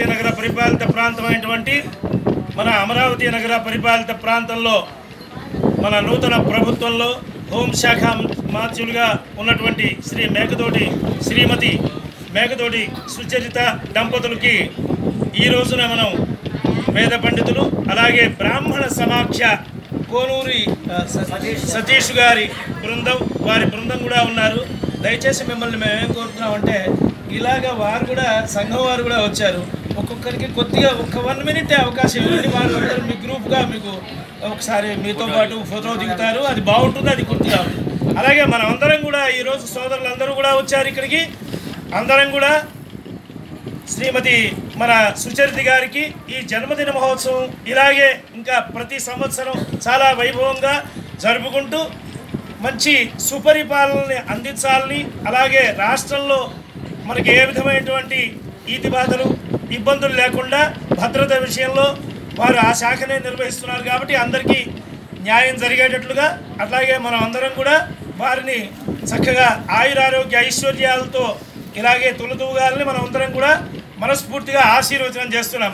అమరావతి నగర పరిపాలిత ప్రాంతమైనటువంటి మన అమరావతి నగర పరిపాలిత ప్రాంతంలో మన నూతన ప్రభుత్వంలో హోంశాఖ మాత్యులుగా ఉన్నటువంటి శ్రీ మేకతోటి శ్రీమతి మేకతోటి సుచరిత దంపతులకి ఈ రోజున మనం వేద పండితులు అలాగే బ్రాహ్మణ సమాఖ్య కోనూరి ఆ, సతీష్ గారి బృందం వారి బృందం కూడా ఉన్నారు దయచేసి మిమ్మల్ని మేమేం కోరుతున్నామంటే ఇలాగ వారు కూడా సంఘం వారు కూడా వచ్చారు ఒక్కొక్కరికి కొద్దిగా ఒక వన్ మినిట్ అవకాశం ఇవ్వండి వారు అందరూ మీ గ్రూప్గా మీకు ఒకసారి మీతో పాటు ఫోటో దిగుతారు అది బాగుంటుంది అది గుర్తుగా ఉంది. అలాగే మనం అందరం కూడా ఈరోజు సోదరులందరూ కూడా వచ్చారు ఇక్కడికి అందరం కూడా శ్రీమతి మన సుచరిత గారికి ఈ జన్మదిన మహోత్సవం ఇలాగే ఇంకా ప్రతి సంవత్సరం చాలా వైభవంగా జరుపుకుంటూ మంచి సుపరిపాలనని అందించాలని అలాగే రాష్ట్రంలో మనకి ఏ విధమైనటువంటి ఈతి బాధలు ఇబ్బందులు లేకుండా భద్రత విషయంలో వారు ఆ శాఖనే నిర్వహిస్తున్నారు కాబట్టి అందరికీ న్యాయం జరిగేటట్లుగా అట్లాగే మనం అందరం కూడా వారిని చక్కగా ఆయురారోగ్య ఐశ్వర్యాలతో ఇలాగే తొలుతూగాలని మనం అందరం కూడా మనస్ఫూర్తిగా ఆశీర్వచనం చేస్తున్నాం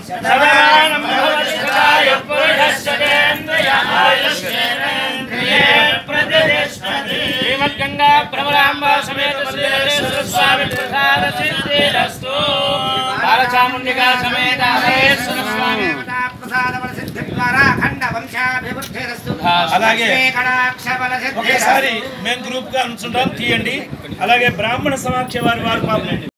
శ్రీమద్గంగా భ్రమరాంబ సమేత శ్రీరేశ్వర స్వామి ప్రసాద సిద్ధిరస్తు బాలచాముండిగా సమేత మహేశ్వర స్వామి అలాగే ఒకసారి మేము గ్రూప్ గా ఉంచుంటాం తీయండి అలాగే బ్రాహ్మణ సమాఖ్య వారి వారు పాపం